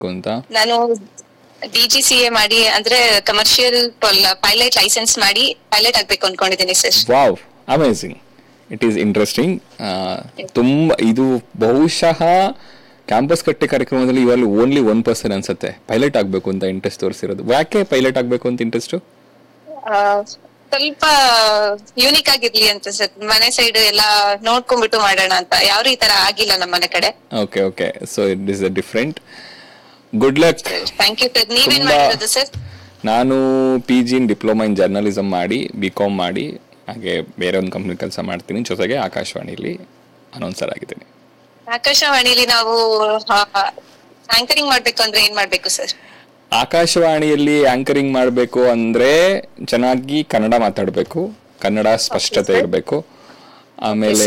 ಅಂತ ನಾನು D G C A ಮಾಡಿ ಅಂದ್ರೆ ಕಮರ್ಷಿಯಲ್ ಪೈಲಟ್ ಲೈಸೆನ್ಸ್ ಮಾಡಿ ಪೈಲಟ್ ಆಗ್ಬೇಕು ಅನ್ಕೊಂಡಿದ್ದೀನಿ sir wow amazing it is interesting ತುಂಬ ಇದು ಬಹುಶಃ ಕ್ಯಾಂಪಸ್ ಕಟ್ಟೆ ಕಾರ್ಯಕ್ರಮದಲ್ಲಿ ಇವರಲ್ಲಿ ಓನ್ಲಿ ಒನ್ ಪರ್ಸನ್ ಅನ್ಸುತ್ತೆ ಪೈಲಟ್ ಆಗಬೇಕು ಅಂತ ಇಂಟ್ರೆಸ್ಟ್ ತೋರಿಸಿರೋದು ಯಾಕೆ ಪೈಲಟ್ ಆಗಬೇಕು ಅಂತ ಇಂಟ್ರೆಸ್ಟು ಸ್ವಲ್ಪ ಯೂನಿಕ್ ಆಗಿರ್ಲಿ ಅಂತ ಸರ್ ಮನೆ ಸೈಡ್ ಎಲ್ಲ ನೋಡ್ಕೊಂಡ್ಬಿಟ್ಟು ಮಾಡೋಣ ಅಂತ ಯಾರು ಈ ತರ ಆಗಿಲ್ಲ ನಮ್ಮ ಮನೆ ಕಡೆ okay okay so it is a different good luck thank you sir ನೀವೇನ್ ತುಂಬಾ- ಮಾಡಿರೋದು ಸರ್ ನಾನು P G in diploma in journalism ಮಾಡಿ ಬಿ ಕಾಮ್ ಮಾಡಿ ಹಾಗೆ ಬೇರೆ ಒಂದು ಕಂಪ್ನಿ ಕೆಲಸ ಮಾಡ್ತೀನಿ ಜೊತೆಗೆ ಆಕಾಶವಾಣಿಲಿ ಅನೌನ್ಸರ್ ಆಗಿದ್ದೀನಿ ಆಕಾಶವಾಣಿಲಿ ನಾವು ಆಂಕರಿಂಗ್ ಮಾಡ್ಬೇಕು ಅಂದ್ರೆ ಏನ್ ಮಾಡ್ಬೇಕು ಸರ್ ಆಕಾಶವಾಣಿಯಲ್ಲಿ ಆಂಕರಿಂಗ್ ಮಾಡಬೇಕು ಅಂದ್ರೆ ಚೆನ್ನಾಗಿ ಕನ್ನಡ ಮಾತಾಡಬೇಕು ಕನ್ನಡ ಸ್ಪಷ್ಟತೆ ಇರಬೇಕು ಆಮೇಲೆ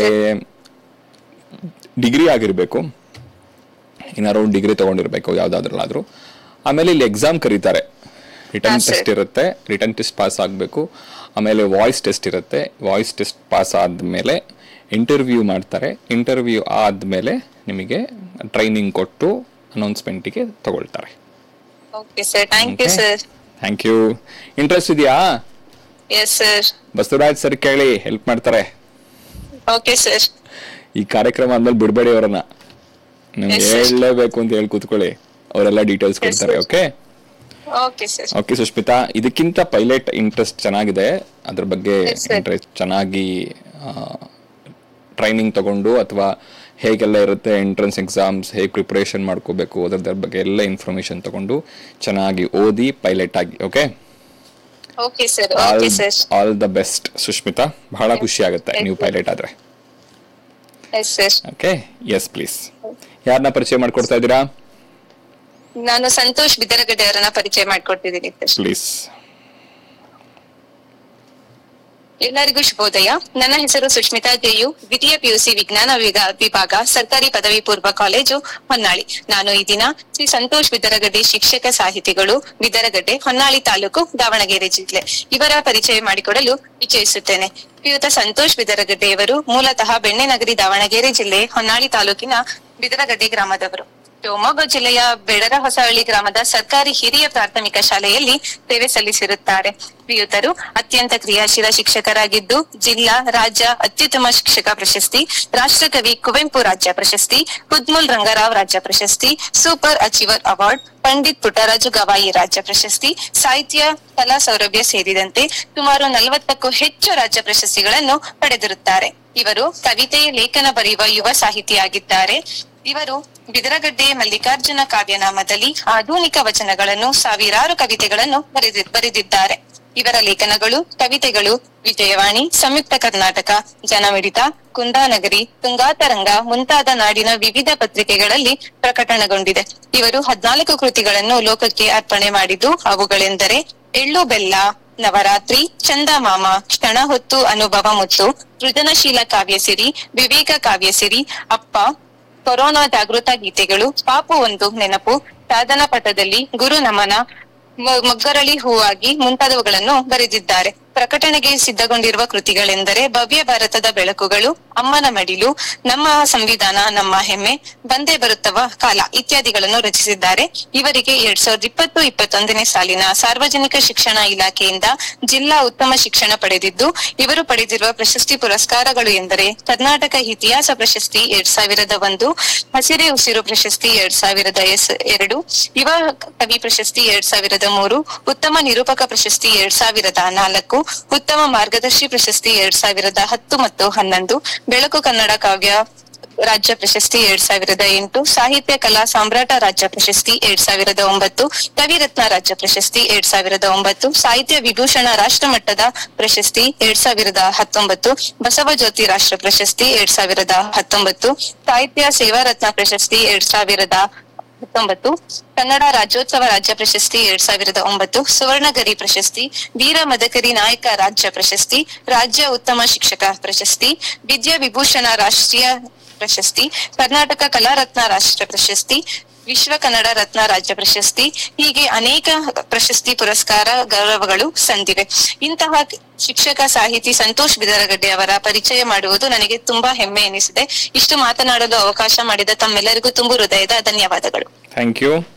ಡಿಗ್ರಿ ಆಗಿರಬೇಕು ಏನಾರು ಡಿಗ್ರಿ ತಗೊಂಡಿರ್ಬೇಕು ಯಾವ್ದಾದ್ರಲ್ಲಾದ್ರೂ ಆಮೇಲೆ ಇಲ್ಲಿ ಎಕ್ಸಾಮ್ ಕರೀತಾರೆ ರಿಟರ್ನ್ ಹಾ, sir. ಟೆಸ್ಟ್ ಇರುತ್ತೆ ರಿಟರ್ನ್ ಟೆಸ್ಟ್ ಪಾಸ್ ಆಗಬೇಕು ಆಮೇಲೆ ವಾಯ್ಸ್ ಟೆಸ್ಟ್ ಇರುತ್ತೆ ವಾಯ್ಸ್ ಟೆಸ್ಟ್ ಪಾಸ್ ಆದಮೇಲೆ ಇಂಟರ್ವ್ಯೂ ಮಾಡ್ತಾರೆ ಇಂಟರ್ವ್ಯೂ ಆದಮೇಲೆ ನಿಮಗೆ ಟ್ರೈನಿಂಗ್ ಕೊಟ್ಟು ಅನೌನ್ಸ್ಮೆಂಟಿಗೆ ತಗೊಳ್ತಾರೆ okay sir thank you sir thank you interest ಇದೆಯಾ ಎಸ್ ಸರ್ ಬಸವರಾಜ್ ಸರ್ ಕೇಳಿ ಹೆಲ್ಪ್ ಮಾಡ್ತಾರೆ ಓಕೆ ಸರ್ ಈ ಕಾರ್ಯಕ್ರಮ ಆದ್ಮೇಲೆ ಬಿಡಬೇಡಿ ಅವರನ್ನ ನಿಮ್ಗೆ Yes, sir. ಹೇಳಲೇಬೇಕು ಅಂತ ಹೇಳಿ ಕೂತ್ಕೊಳ್ಳಿ ಅವರೆಲ್ಲ ಡೀಟೇಲ್ಸ್ ಕೊಡ್ತಾರೆ sir. Okay okay sir okay Sushmita ಇದಕ್ಕಿಂತ ಪೈಲಟ್ ಇಂಟ್ರೆಸ್ಟ್ ಚೆನ್ನಾಗಿದೆ ಅದ್ರ ಬಗ್ಗೆ Yes, sir. ಇಂಟ್ರೆಸ್ಟ್ ಚೆನ್ನಾಗಿ ಟ್ರೈನಿಂಗ್ ತಗೊಂಡು ಅಥವಾ ಹೇಗೆಲ್ಲ ಇರುತ್ತೆ ಎಂಟ್ರೆನ್ಸ್ ಎಕ್ಸಾಮ್ಸ್ ಹೇಗೆ ಪ್ರಿಪರೇಷನ್ ಮಾಡ್ಕೋಬೇಕು ಅದ್ರ ಬಗ್ಗೆ ಎಲ್ಲ ಇನ್ಫಾರ್ಮೇಶನ್ ತಗೊಂಡು ಚೆನ್ನಾಗಿ ಓದಿ ಪೈಲಟ್ ಆಗಿ okay okay sir all okay sir all the best Sushmita ಬಹಳ ಖುಷಿ ಆಗುತ್ತೆ ನೀವು ಪೈಲಟ್ ಆದ್ರೆ yes sir okay yes please ಯಾರನ್ನ ಪರಿಚಯ ಮಾಡ್ಕೊಡ್ತಾ ಇದ್ದೀರಾ ನಾನು ಸಂತೋಷ್ ಬಿದರಗಡ್ಡೆ ಅವರನ್ನ ಪರಿಚಯ ಮಾಡ್ಕೊಡ್ತಿದ್ದೀನಿ ಸರ್ ಪ್ಲೀಸ್ ಎಲ್ಲರಿಗೂ ಶುಭೋದಯ ನನ್ನ ಹೆಸರು ಸುಷ್ಮಿತಾ ಜೆಯು ದ್ವಿತೀಯ ಪಿಯುಸಿ ವಿಜ್ಞಾನ ವಿಭಾ- ವಿಭಾಗ ಸರ್ಕಾರಿ ಪದವಿ ಪೂರ್ವ ಕಾಲೇಜು ಹೊನ್ನಾಳಿ ನಾನು ಈ ದಿನ ಶ್ರೀ ಸಂತೋಷ್ ಬಿದರಗಡ್ಡೆ ಶಿಕ್ಷಕ ಸಾಹಿತಿಗಳು ಬಿದರಗಡ್ಡೆ ಹೊನ್ನಾಳಿ ತಾಲೂಕು ದಾವಣಗೆರೆ ಜಿಲ್ಲೆ ಇವರ ಪರಿಚಯ ಮಾಡಿಕೊಡಲು ಇಚ್ಛಿಸುತ್ತೇನೆ ಶ್ರೀಯುತ ಸಂತೋಷ್ ಬಿದರಗಡ್ಡೆಯವರು ಮೂಲತಃ ಬೆಣ್ಣೆನಗರಿ ದಾವಣಗೆರೆ ಜಿಲ್ಲೆ ಹೊನ್ನಾಳಿ ತಾಲೂಕಿನ ಬಿದರಗಡ್ಡೆ ಗ್ರಾಮದವರು ಶಿವಮೊಗ್ಗ ಜಿಲ್ಲೆಯ ಬೆಡರ ಹೊಸಹಳ್ಳಿ ಗ್ರಾಮದ ಸರ್ಕಾರಿ ಹಿರಿಯ ಪ್ರಾಥಮಿಕ ಶಾಲೆಯಲ್ಲಿ ಸೇವೆ ಸಲ್ಲಿಸಿರುತ್ತಾರೆ ಶ್ರೀಯುತರು ಅತ್ಯಂತ ಕ್ರಿಯಾಶೀಲ ಶಿಕ್ಷಕರಾಗಿದ್ದು ಜಿಲ್ಲಾ ರಾಜ್ಯ ಅತ್ಯುತ್ತಮ ಶಿಕ್ಷಕ ಪ್ರಶಸ್ತಿ ರಾಷ್ಟ್ರಕವಿ ಕುವೆಂಪು ರಾಜ್ಯ ಪ್ರಶಸ್ತಿ ಕುದ್ಮುಲ್ ರಂಗರಾವ್ ರಾಜ್ಯ ಪ್ರಶಸ್ತಿ super achiever award Pandit Puttaraju Gavai ರಾಜ್ಯ ಪ್ರಶಸ್ತಿ ಸಾಹಿತ್ಯ ಕಲಾ ಸೌರಭ್ಯ ಸೇರಿದಂತೆ ಸುಮಾರು ನಲವತ್ತಕ್ಕೂ ಹೆಚ್ಚು ರಾಜ್ಯ ಪ್ರಶಸ್ತಿಗಳನ್ನು ಪಡೆದಿರುತ್ತಾರೆ ಇವರು ಕವಿತೆ ಲೇಖನ ಬರೆಯುವ ಯುವ ಸಾಹಿತಿಯಾಗಿದ್ದಾರೆ ಇವರು ಬಿದರಗಡ್ಡೆ ಮಲ್ಲಿಕಾರ್ಜುನ ಕಾವ್ಯನಾಮದಲ್ಲಿ ಆಧುನಿಕ ವಚನಗಳನ್ನು ಸಾವಿರಾರು ಕವಿತೆಗಳನ್ನು ಬರೆದಿ ಬರೆದಿದ್ದಾರೆ ಇವರ ಲೇಖನಗಳು ಕವಿತೆಗಳು ವಿಜಯವಾಣಿ ಸಂಯುಕ್ತ ಕರ್ನಾಟಕ ಜನಮಿಡಿತ ಕುಂದಾನಗರಿ ತುಂಗಾತರಂಗ ಮುಂತಾದ ನಾಡಿನ ವಿವಿಧ ಪತ್ರಿಕೆಗಳಲ್ಲಿ ಪ್ರಕಟಣಗೊಂಡಿದೆ ಇವರು ಹದ್ನಾಲ್ಕು ಕೃತಿಗಳನ್ನು ಲೋಕಕ್ಕೆ ಅರ್ಪಣೆ ಮಾಡಿದ್ದು ಅವುಗಳೆಂದರೆ ಎಳ್ಳು ಬೆಲ್ಲ ನವರಾತ್ರಿ ಚಂದಮಾಮ ಕ್ಷಣ ಹೊತ್ತು ಅನುಭವ ಮುತ್ತು ಸೃಜನಶೀಲ ಕಾವ್ಯಸಿರಿ ವಿವೇಕ ಕಾವ್ಯಸಿರಿ ಅಪ್ಪ ಕೊರೋನಾ ಜಾಗೃತ ಗೀತೆಗಳು ಪಾಪು ಒಂದು ನೆನಪು ಸಾಧನ ಪಟದಲ್ಲಿ ಗುರು ನಮನ ಮ- ಮೊಗ್ಗರಳಿ ಹೂವಾಗಿ ಮುಂತಾದವುಗಳನ್ನು ಬರೆದಿದ್ದಾರೆ ಪ್ರಕಟಣೆಗೆ ಸಿದ್ಧಗೊಂಡಿರುವ ಕೃತಿಗಳೆಂದರೆ ಭವ್ಯ ಭಾರತದ ಬೆಳಕುಗಳು ಅಮ್ಮನ ಮಡಿಲು ನಮ್ಮ ಸಂವಿಧಾನ ನಮ್ಮ ಹೆಮ್ಮೆ ಬಂದೇ ಬರುತ್ತವ ಕಾಲ ಇತ್ಯಾದಿಗಳನ್ನು ರಚಿಸಿದ್ದಾರೆ ಇವರಿಗೆ ಎರಡ್ ಸಾವಿರದ ಇಪ್ಪತ್ತು ಇಪ್ಪತ್ತೊಂದನೇ ಸಾಲಿನ ಸಾರ್ವಜನಿಕ ಶಿಕ್ಷಣ ಇಲಾಖೆಯಿಂದ ಜಿಲ್ಲಾ ಉತ್ತಮ ಶಿಕ್ಷಣ ಪಡೆದಿದ್ದು ಇವರು ಪಡೆದಿರುವ ಪ್ರಶಸ್ತಿ ಪುರಸ್ಕಾರಗಳು ಎಂದರೆ ಕರ್ನಾಟಕ ಇತಿಹಾಸ ಪ್ರಶಸ್ತಿ ಎರಡ್ ಸಾವಿರದ ಒಂದು ಹಸಿರೇ ಉಸಿರು ಪ್ರಶಸ್ತಿ ಎರಡ್ ಸಾವಿರದ ಎಸ್ ಎರಡು ಯುವ ಕವಿ ಪ್ರಶಸ್ತಿ ಎರಡ್ ಸಾವಿರದ ಮೂರು ಉತ್ತಮ ನಿರೂಪಕ ಪ್ರಶಸ್ತಿ ಎರಡ್ ಸಾವಿರದ ನಾಲ್ಕು ಉತ್ತಮ ಮಾರ್ಗದರ್ಶಿ ಪ್ರಶಸ್ತಿ ಎರಡ್ ಸಾವಿರದ ಹತ್ತು ಮತ್ತು ಹನ್ನೊಂದು ಬೆಳಕು ಕನ್ನಡ ಕಾವ್ಯ ರಾಜ್ಯ ಪ್ರಶಸ್ತಿ ಎರಡ್ ಸಾವಿರದ ಎಂಟು ಸಾಹಿತ್ಯ ಕಲಾ ಸಾಮ್ರಾಟ ರಾಜ್ಯ ಪ್ರಶಸ್ತಿ ಎರಡ್ ಸಾವಿರದ ಒಂಬತ್ತು ಕವಿರತ್ನ ರಾಜ್ಯ ಪ್ರಶಸ್ತಿ ಎರಡ್ ಸಾವಿರದ ಒಂಬತ್ತು ಸಾಹಿತ್ಯ ವಿಭೂಷಣ ರಾಷ್ಟ್ರ ಮಟ್ಟದ ಪ್ರಶಸ್ತಿ ಎರಡ್ ಸಾವಿರದ ಹತ್ತೊಂಬತ್ತು ಬಸವ ಜ್ಯೋತಿ ರಾಷ್ಟ್ರ ಪ್ರಶಸ್ತಿ ಎರಡ್ ಸಾವಿರದ ಹತ್ತೊಂಬತ್ತು ಸಾಹಿತ್ಯ ಸೇವಾರತ್ನ ಪ್ರಶಸ್ತಿ ಎರಡ್ ಸಾವಿರದ ಹತ್ತೊಂಬತ್ತು ಕನ್ನಡ ರಾಜ್ಯೋತ್ಸವ ರಾಜ್ಯ ಪ್ರಶಸ್ತಿ ಎರಡ್ ಸಾವಿರದ ಒಂಬತ್ತು ಸುವರ್ಣಗರಿ ಪ್ರಶಸ್ತಿ ವೀರ ಮದಕರಿ ನಾಯಕ ರಾಜ್ಯ ಪ್ರಶಸ್ತಿ ರಾಜ್ಯ ಉತ್ತಮ ಶಿಕ್ಷಕ ಪ್ರಶಸ್ತಿ ವಿದ್ಯಾ ವಿಭೂಷಣ ರಾಷ್ಟ್ರೀಯ ಪ್ರಶಸ್ತಿ ಕರ್ನಾಟಕ ಕಲಾರತ್ನ ರಾಷ್ಟ್ರ ಪ್ರಶಸ್ತಿ ವಿಶ್ವ ಕನ್ನಡ ರತ್ನ ರಾಜ್ಯ ಪ್ರಶಸ್ತಿ ಹೀಗೆ ಅನೇಕ ಪ್ರಶಸ್ತಿ ಪುರಸ್ಕಾರ ಗೌರವಗಳು ಸಂದಿವೆ ಇಂತಹ ಶಿಕ್ಷಕ ಸಾಹಿತಿ ಸಂತೋಷ್ ಬಿದರಗಡ್ಡೆ ಅವರ ಪರಿಚಯ ಮಾಡುವುದು ನನಗೆ ತುಂಬಾ ಹೆಮ್ಮೆ ಎನಿಸಿದೆ ಇಷ್ಟು ಮಾತನಾಡಲು ಅವಕಾಶ ಮಾಡಿದ ತಮ್ಮೆಲ್ಲರಿಗೂ ತುಂಬು ಹೃದಯದ ಧನ್ಯವಾದಗಳು ಥ್ಯಾಂಕ್ ಯು